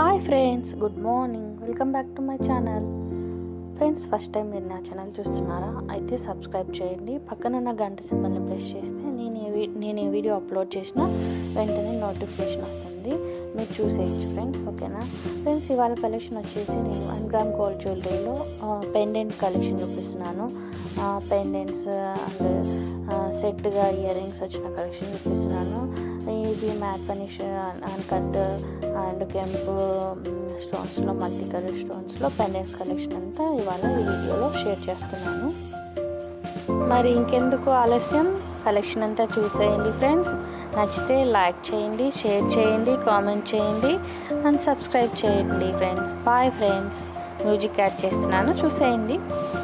hi friends good morning welcome back to my channel friends first time మీరు నా channel చూస్తున్నారా అయితే subscribe చేయండి పక్కన ఉన్న గంట సింబల్ని ప్రెస్ చేస్తే నేను ఏ వీ- నేను ఏ వీడియో అప్లోడ్ చేసినా వెంటనే నోటిఫికేషన్ వస్తుంది మీరు చూసేయచ్చు ఫ్రెండ్స్ ఓకేనా ఫ్రెండ్స్ ఇవాళ కలెక్షన్ వచ్చేసి నేను వన్ గ్రామ్ గోల్డ్ జ్యువెలరీలో పెండెంట్ కలెక్షన్ చూపిస్తున్నాను పెండెంట్స్ అండ్ సెట్గా ఇయర్ రింగ్స్ వచ్చిన కలెక్షన్ చూపిస్తున్నాను ఇది matt finish and cut and కెంపు స్టోన్స్లో మల్టీ కలర్ స్టోన్స్లో పెండెంట్స్ కలెక్షన్ అంతా ఇవాళ ఈ వీడియోలో షేర్ చేస్తున్నాను మరి ఇంకెందుకు ఆలస్యం కలెక్షన్ అంతా చూసేయండి ఫ్రెండ్స్ నచ్చితే లైక్ చేయండి షేర్ చేయండి కామెంట్ చేయండి అండ్ సబ్స్క్రైబ్ చేయండి friends bye friends music add చేస్తున్నాను చూసేయండి